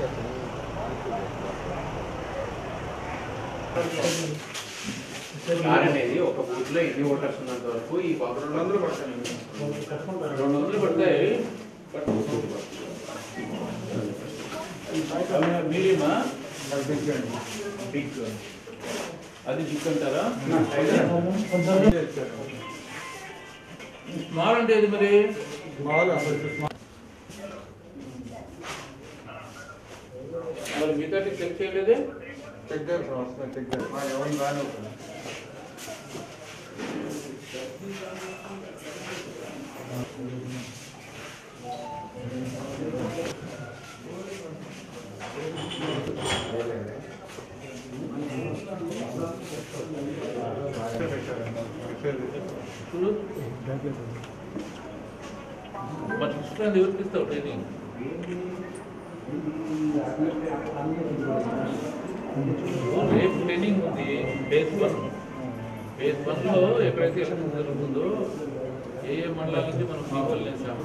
Car అనేది ఒక booth లో ఎన్ని ఓటర్స్ ఉన్నంత వరకు ఈ బాబు రెండు వందలు పడతాయి రెండు వందలు పడతాయి బట్ మీడియమా బిగ్ అది బిగ్ అంటారా స్మాల్ అంటే ఏది మరి మరి మిగతా చెక్ చేయలేదే చూడు మరి కృష్ణాన్ని ఎవరికి ఇస్తావు ట్రైనింగ్ రేపు ట్రైనింగ్ ఉంది బేస్ వన్ బేస్ వన్ లో ఎక్కడైతే ఎలక్షన్ జరుగుతుందో ఏ ఏ మండలాల నుంచి మనం పీపుల్ వేసాము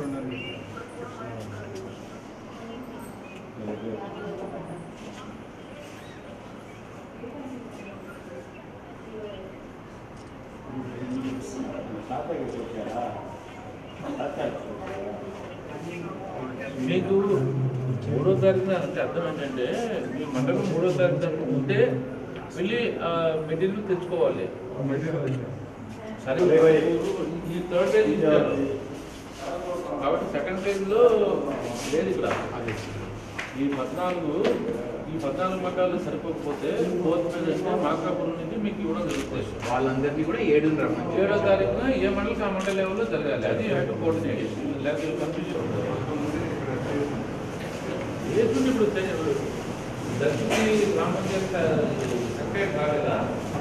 మీకు మూడో తారీఖున అంటే అర్థం ఏంటంటే మీ మండలం మూడో తారీఖు దాకా ఉంటే వెళ్ళి మెటీరియల్ తెచ్చుకోవాలి సరే ఈ థర్డ్ ఫేజ్ ఇచ్చారు కాబట్టి సెకండ్ ఫేజ్ లో లేదు ఇక్కడ ఈ పద్నాలుగు ఈ పద్నాలుగు మండలాలు సరిపోకపోతే ఫోర్త్ ఫేజ్ అంటే మార్కాపురం నుంచి మీకు ఇవ్వడం జరుగుతుంది వాళ్ళందరినీ కూడా ఏడు రమ్మని ఏడో తారీఖున ఏ మండలికి ఆ మండల లెవెల్లో జరగాలి అది కోఆర్డినేట్ లేకపోతే కన్ఫ్యూజన్ ఏస్తుంది ఇప్పుడు తె- దర్శికి గ్రామ పంచాయతీ సెక్రటరీ కాలేదా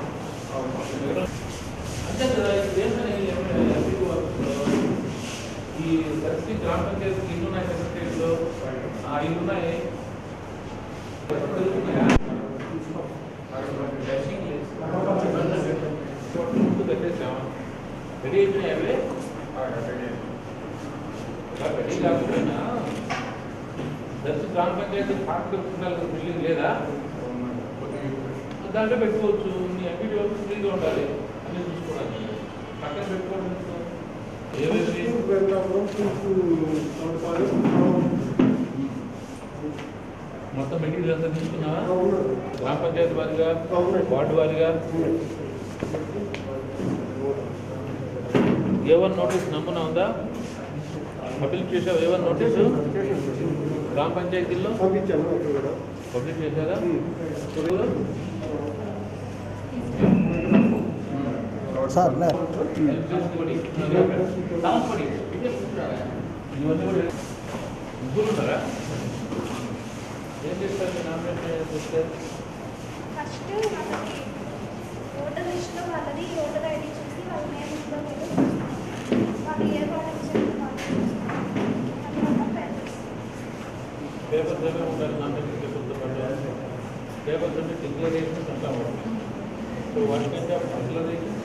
అంతే కదా ఇప్పుడు ఏంటని ఎంపీఓ ఆఫీస్లో ఈ దర్శి గ్రామ పంచాయతీకి ఇల్లు ఉన్నాయి సెక్రటరీలో ఆ ఇల్లు ఉన్నాయి జరుగుతున్నాయా? దర్శికి ముందు కట్టేసాం రెడీ అయిపోయినాయి అవే ఇలా రెడీ కాకపోయినా దర్శి గ్రామ పంచాయతీ పార్క్ పెట్టుకుంటారు బిల్డింగ్ లేదా దాంట్లో పెట్టుకోవచ్చు మీ ఎంపీడీ ఆఫీస్ ఫ్రీగా ఉండాలి అన్ని చూసుకోవడానికి పక్కన పెట్టుకోవడం ఎందుకు? ఏవేవి మొత్తం మెటీరియల్ అంతా తీసుకున్నావా గ్రామ పంచాయతీ వారిగా వార్డు వారిగా ఏ వన్ నోటీస్ నమూనా ఉందా పబ్లిక్ చేసావు ఏ వన్ నోటీసు గ్రామ పంచాయతీల్లో పబ్లిక్ చేశారా సార్ లే. ఇవన్నీ కూడా ముగ్గురు ఉన్నారా ఏం చేస్తారు మీ నామినేషన్ చేస్తే ఫస్ట్ వాళ్ళకి ఓటర్ లిస్ట్లో వాళ్ళది ఓటర్ ఐడి చూసి వాళ్ళ నేమ్ ఉందో లేదో వాళ్ళు ఏ వాళ్ళకి చెప్తే వాళ్ళు చూస్తారు. తర్వాత పేరెంట్స్ పేపర్స్ ఏమేమి ఉండాలి నామినేషన్ పేపర్తో పాటు పేపర్స్ అంటే డిక్లరేషన్ అంటాము సో వాటికంటే declaration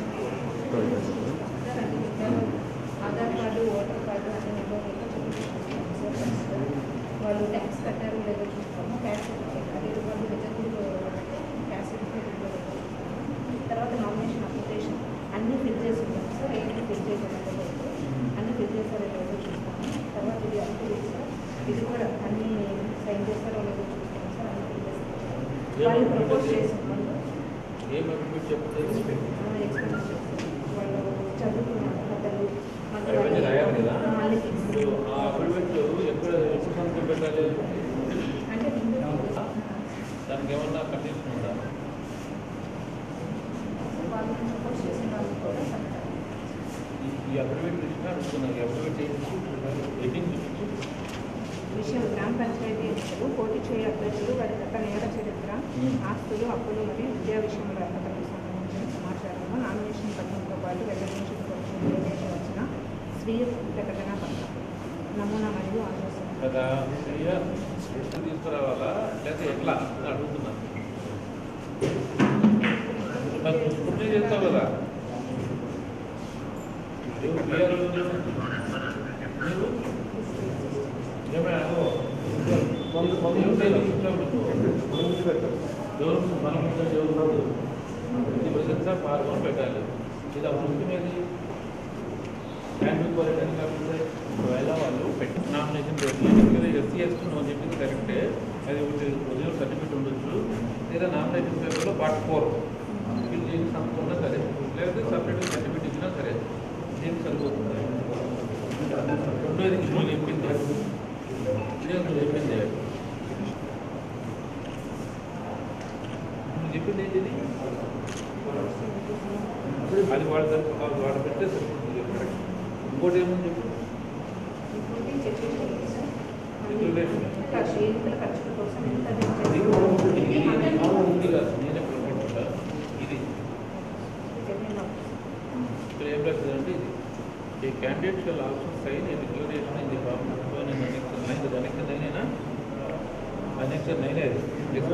Aadhaar card voter card అన్ని నిబంధనలు చూపించుకుంటాం వాళ్ళు ట్యాక్స్ కట్టారు లేదో చూస్తాము ట్యాక్స్ సర్టిఫికేట్ అది వాళ్ళు రిజర్వ్లో ట్యాక్స్ సర్టిఫికేట్ తర్వాత నామినేషన్ అప్లికేషన్ అన్నీ ఫిల్ చేసి ఉంటాం సార్ ఏంటి ఫిల్ చేసి ఉండలేదు అన్నీ ఫిల్ చేస్తారో లేదో చూస్తాము తర్వాత ఇది అప్లికేషన్ సార్ ఇది కూడా అన్నీ సైన్ చేస్తారో లేదో చూస్తాము సార్ అన్నీ ఫిల్ చేస్తాం వాళ్ళు ప్రపోజ్ చేసి ఏం అగ్రిమెంట్ చెప్తే ఎక్స్ప్లెయిన్ వాళ్ళు చదువుకున్నారు మధ్యలో అవన్నీ రాయాలి కదా మళ్ళీ ఇప్పుడు ఆ అగ్రిమెంట్ ఎక్కడ ఎప్పుడు సంతకం పెట్టాలి అంటే దానికి ఏమన్నా కండిషన్ ఉందా వాళ్ళు ప్రపోజ్ చేసిన వాళ్ళు కూడా సంతకం. ఈ- ఈ అగ్రిమెంట్ ఇచ్చినా అడుగుతున్నాను ఈ అగ్రిమెంట్ చేయించి ఎడ్డింగ్ చూపించి విషయం గ్రామ పంచాయతీ ఎన్నికలు పోటీ చేయ అభ్యర్థులు వారి గత నేర చరిత్ర మ్మ్. ఆస్తులు అప్పులు మరియు విద్యా విషయంలో అర్హతలకు సంబంధించిన సమాచారంలో నామినేషన్ పత్రంతో పాటు వెల్లడించుకోవాల్సిన ఏదైతే వచ్చిన స్వీయ ప్రకటన పత్రం నమూనా మరియు ఆదేశం కదా అయ్యా తీసుకురావాలా లేకపోతే ఎట్లా అని అడుగుతున్నాను మరి నువ్వు స్కూటీ చేస్తావు కదా నువ్వు బిఆర్ మీరు ఏమైనా దేవుడి దగ్గర కూర్చోబెట్టు. ఎవరు మన ముందు ఎవరు రాదు. ఇది ప్రజెంట్గా పాల్గొని పెట్టాలి ఇది ఆ ముఖ్యం ఏది హ్యాండ్ క్వాలిటీ కాకపోతే ఒకవేళ వాళ్ళు పెట్టి నామినేషన్ పెట్టలేదు ఎస్సీ ఎస్టీ నువ్వు చెప్పింది కరెక్టే అది ఒకటి ఒరిజినల్ సర్టిఫికేట్ ఉండొచ్చు లేదా నామినేషన్ పేపర్లో పార్ట్ ఫోర్ వీళ్ళు దీనికి సంపూర్ణ సరే లేకపోతే సపరేట్ సర్టిఫికేట్ ఇచ్చినా సరే దీనికి సరిపోతుంది రెండోది నువ్వు చెప్పింది ఇదే నువ్వు చెప్పింది నువ్వు చెప్పింది ఏంటిది అది వాళ్ళ తరఫు వాళ్ళు పెడితే సరిపోతుంది కరెక్ట్ ఇంకోటి ఏమని చెప్పు ఇంకోటి చెప్పింది సార్ Regulation. ఖర్చు ఎన్నికల ఖర్చుల కోసం ఎంత ఇది ఇది ఇది ఇది అందరికీ మామూలు ఉంది కాదు నేనే పొరపాటుగా ఇది చెప్పిన ఇక్కడ ఏం రాస్తుందంటే ఇది ఈ candidate shall also sign a declaration in the form annexure nine ఇది అనెక్షన్ నైనేనా అనెక్షన్ నైన్ అది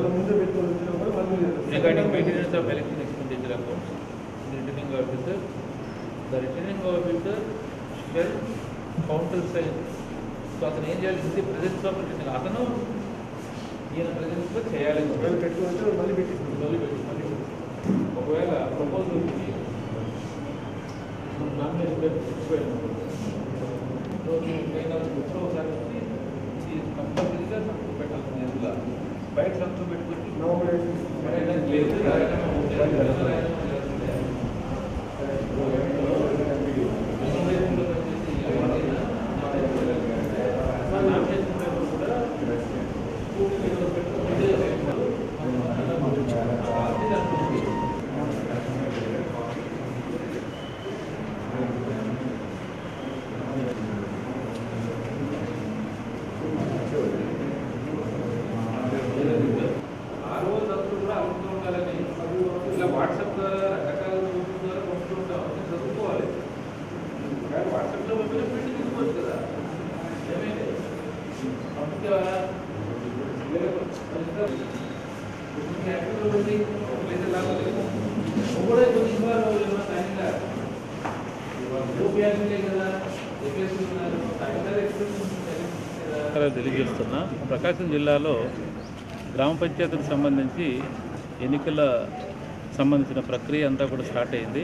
regarding maintenance of election expenditure accounts, the returning officer, the returning officer shall countersign. So అతను ఏం చేయాలి ఇది ప్రజెన్స్ ఆఫ్ రిటర్నింగ్ అతను ఈయన presence లో చేయాలి మళ్ళీ పెట్టి మళ్ళీ పెట్టి ఒకవేళ ప్రపోజల్ నామినేషన్ ఒకసారి వచ్చి ఇది కంపల్సరీగా సంతకం పెట్టాల్సింది ఇందులో బయట సంతకం పెట్టుకొని లేదు ఆ రోజు అందరూ కూడా అవుతూ ఉండాలని ఇలా వాట్సాప్ ద్వారా రకరకాల గ్రూపుల ద్వారా పంపుతూ ఉంటాం అది చదువుకోవాలి కానీ వాట్సాప్లో పంపిన ప్రింట్ తీసుకోవచ్చు కదా ఏమైంది పంపించావా లేదా యాక్టివ్లో ఉంది లేదా లాభం లేదు నువ్వు కూడా కొన్ని ఇవ్వాలి ఏమన్నా టైంగా యూపీఐలే కదా చెప్పేసి ఉన్నారు టైంగా తెలియజేస్తున్నా ప్రకాశం జిల్లాలో గ్రామ పంచాయతీకి సంబంధించి ఎన్నికల సంబంధించిన ప్రక్రియ అంతా కూడా స్టార్ట్ అయింది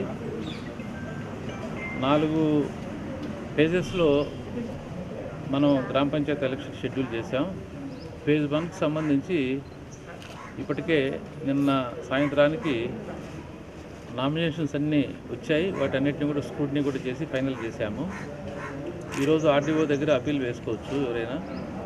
నాలుగు ఫేజెస్లో మనం గ్రామ పంచాయతీ ఎలక్షన్ షెడ్యూల్ చేశాం ఫేజ్ వన్కి సంబంధించి ఇప్పటికే నిన్న సాయంత్రానికి నామినేషన్స్ అన్నీ వచ్చాయి వాటన్నిటిని కూడా స్క్రూటినీ కూడా చేసి ఫైనల్ చేశాము ఈరోజు ఆర్డీఓ దగ్గర అప్పీల్ వేసుకోవచ్చు ఎవరైనా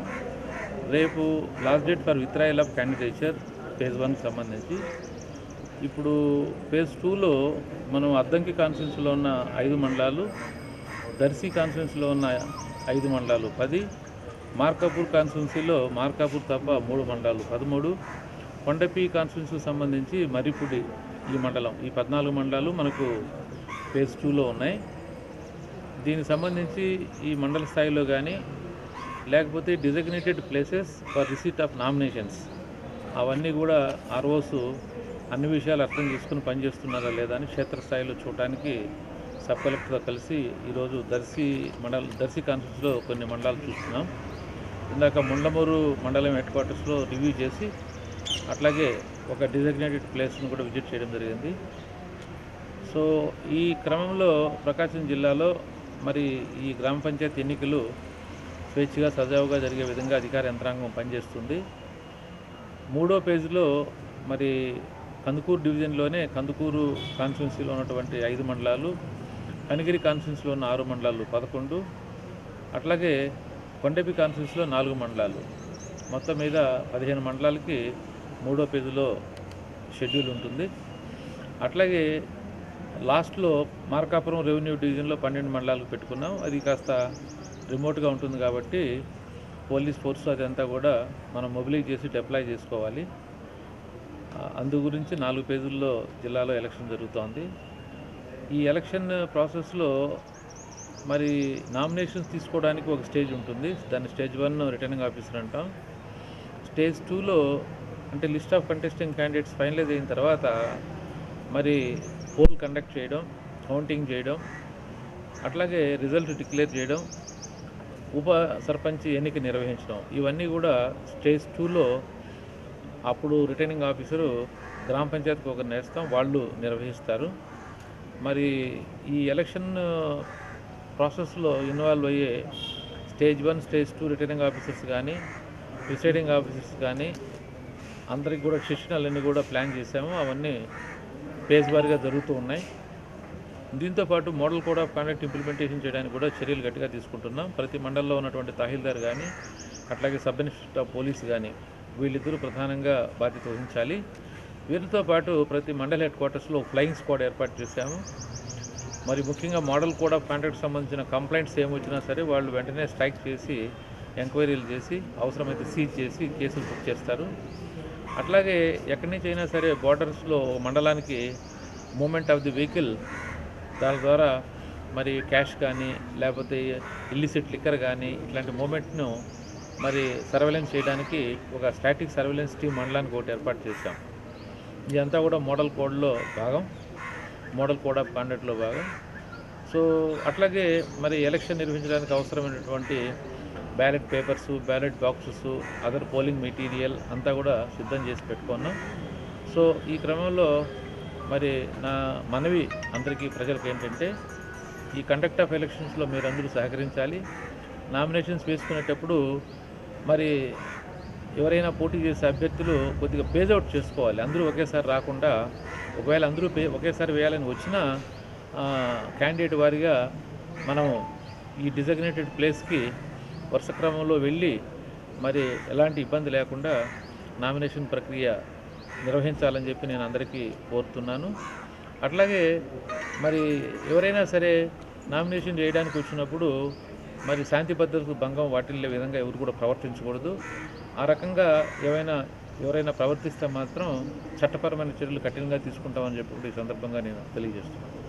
రేపు last date for withdrawal of candidature phase వన్కి సంబంధించి ఇప్పుడు ఫేజ్ టూలో మనం అద్దంకి కాన్ఫరెన్స్లో ఉన్న ఐదు మండలాలు దర్శి కాన్ఫరెన్స్లో ఉన్న ఐదు మండలాలు పది మార్కాపూర్ కాన్స్టిట్యున్సీలో మార్కాపూర్ తప్ప మూడు మండలాలు పదమూడు కొండపి కాన్స్టిట్యున్సీకి సంబంధించి మర్రిపూడి ఈ మండలం ఈ పద్నాలుగు మండలాలు మనకు ఫేజ్ టూలో ఉన్నాయి దీనికి సంబంధించి ఈ మండల స్థాయిలో కానీ లేకపోతే designated places for receipt of nominations అవన్నీ కూడా ఆర్ఓస్ అన్ని విషయాలు అర్థం చేసుకుని పనిచేస్తున్నారా లేదా అని క్షేత్రస్థాయిలో చూడటానికి సబ్ కలెక్టర్తో కలిసి ఈరోజు దర్శి మండల దర్శి కాన్ఫరెన్స్లో కొన్ని మండలాలు చూస్తున్నాం ఇందాక ముండమూరు మండలం హెడ్ క్వార్టర్స్లో రివ్యూ చేసి అట్లాగే ఒక డిజగ్నేటెడ్ ప్లేస్ను కూడా విజిట్ చేయడం జరిగింది సో ఈ క్రమంలో ప్రకాశం జిల్లాలో మరి ఈ గ్రామ పంచాయతీ ఎన్నికలు స్వేచ్ఛగా సజావుగా జరిగే విధంగా అధికార యంత్రాంగం పనిచేస్తుంది మూడో పేజీలో మరి కందుకూరు డివిజన్లోనే కందుకూరు కాన్స్టిట్యున్సీలో ఉన్నటువంటి ఐదు మండలాలు కనిగిరి కాన్స్టిట్యున్సీలో ఉన్న ఆరు మండలాలు పదకొండు అట్లాగే కొండపి కాన్స్టిట్యున్సీలో నాలుగు మండలాలు మొత్తం మీద పదిహేను మండలాలకి మూడో పేజీలో షెడ్యూల్ ఉంటుంది అట్లాగే లాస్ట్లో మార్కాపురం రెవెన్యూ డివిజన్లో పన్నెండు మండలాలకు పెట్టుకున్నాం అది కాస్త రిమోట్గా ఉంటుంది కాబట్టి పోలీస్ ఫోర్స్ అదంతా కూడా మనం మొబిలైజ్ చేసి డిప్లాయ్ చేసుకోవాలి ఆ, అందు గురించి నాలుగు పేజీల్లో జిల్లాలో ఎలక్షన్ జరుగుతోంది ఈ ఎలక్షన్ ప్రాసెస్లో మరి నామినేషన్స్ తీసుకోవడానికి ఒక స్టేజ్ ఉంటుంది దాన్ని స్టేజ్ వన్ రిటర్నింగ్ ఆఫీసర్ అంటాం స్టేజ్ టూలో అంటే list of contesting candidates finalise అయిన తర్వాత మరి పోల్ కండక్ట్ చేయడం కౌంటింగ్ చేయడం అట్లాగే రిజల్ట్ డిక్లేర్ చేయడం ఉప సర్పంచ్ ఎన్నిక నిర్వహించడం ఇవన్నీ కూడా స్టేజ్ టూలో అప్పుడు రిటర్నింగ్ ఆఫీసరు గ్రామ పంచాయతీకి ఒక నేస్తాం వాళ్ళు నిర్వహిస్తారు మరి ఈ ఎలక్షన్ ప్రాసెస్లో ఇన్వాల్వ్ అయ్యే stage one stage two returning officers కానీ ప్రిసైడింగ్ ఆఫీసర్స్ కానీ అందరికి కూడా శిక్షణలన్నీ కూడా ప్లాన్ చేశాము అవన్నీ ఫేజ్ వారీగా జరుగుతూ ఉన్నాయి దీంతో పాటు model code of conduct implementation చేయడానికి కూడా చర్యలు గట్టిగా తీసుకుంటున్నాం ప్రతి మండలంలో ఉన్నటువంటి తహసీల్దార్ కానీ అట్లాగే సబ్ ఇన్స్పెక్టర్ ఆఫ్ పోలీస్ కానీ వీళ్ళిద్దరూ ప్రధానంగా బాధ్యత వహించాలి వీరితో పాటు ప్రతి మండల హెడ్ క్వార్టర్స్లో ఫ్లయింగ్ స్క్వాడ్ ఏర్పాటు చేశాము మరి ముఖ్యంగా మోడల్ కోడ్ ఆఫ్ కాండక్ట్ సంబంధించిన కంప్లైంట్స్ ఏమొచ్చినా సరే వాళ్ళు వెంటనే స్ట్రైక్ చేసి ఎంక్వైరీలు చేసి అవసరమైతే సీజ్ చేసి కేసులు బుక్ చేస్తారు అట్లాగే ఎక్కడి నుంచి అయినా సరే బార్డర్స్లో మండలానికి మూమెంట్ ఆఫ్ ది వెహికల్ దాని ద్వారా మరి క్యాష్ కానీ లేకపోతే ఇల్లిసిట్ లిక్కర్ కానీ ఇట్లాంటి మూమెంట్ను మరి సర్వేలెన్స్ చేయడానికి ఒక స్టాటిక్ సర్వేలెన్స్ టీం మండలానికి ఒకటి ఏర్పాటు చేశాం ఇదంతా కూడా మోడల్ కోడ్లో భాగం మోడల్ కోడ్ ఆఫ్ కాండక్ట్లో భాగం సో అట్లాగే మరి ఎలక్షన్ నిర్వహించడానికి అవసరమైనటువంటి ballot papers ballot boxes other polling material అంతా కూడా సిద్ధం చేసి పెట్టుకున్నాం సో ఈ క్రమంలో మరి నా మనవి అందరికీ ప్రజలకు ఏంటంటే ఈ కండక్ట్ ఆఫ్ ఎలక్షన్స్లో మీరందరూ సహకరించాలి నామినేషన్స్ వేసుకునేటప్పుడు మరి ఎవరైనా పోటీ చేసే అభ్యర్థులు కొద్దిగా పేజ్ అవుట్ చేసుకోవాలి అందరూ ఒకేసారి రాకుండా ఒకవేళ అందరూ పే ఒకేసారి వేయాలని వచ్చినా క్యాండిడేట్ వారిగా మనం ఈ డిజగ్నేటెడ్ ప్లేస్కి వరుస క్రమంలో వెళ్ళి మరి ఎలాంటి ఇబ్బంది లేకుండా నామినేషన్ ప్రక్రియ నిర్వహించాలని చెప్పి నేను అందరికీ కోరుతున్నాను అట్లాగే మరి ఎవరైనా సరే నామినేషన్ చేయడానికి వచ్చినప్పుడు మరి శాంతి భద్రతకు భంగం వాటిల్లే విధంగా ఎవరు కూడా ప్రవర్తించకూడదు ఆ రకంగా ఏవైనా ఎవరైనా ప్రవర్తిస్తే మాత్రం చట్టపరమైన చర్యలు కఠినంగా తీసుకుంటామని చెప్పి కూడా ఈ సందర్భంగా నేను తెలియజేస్తున్నాను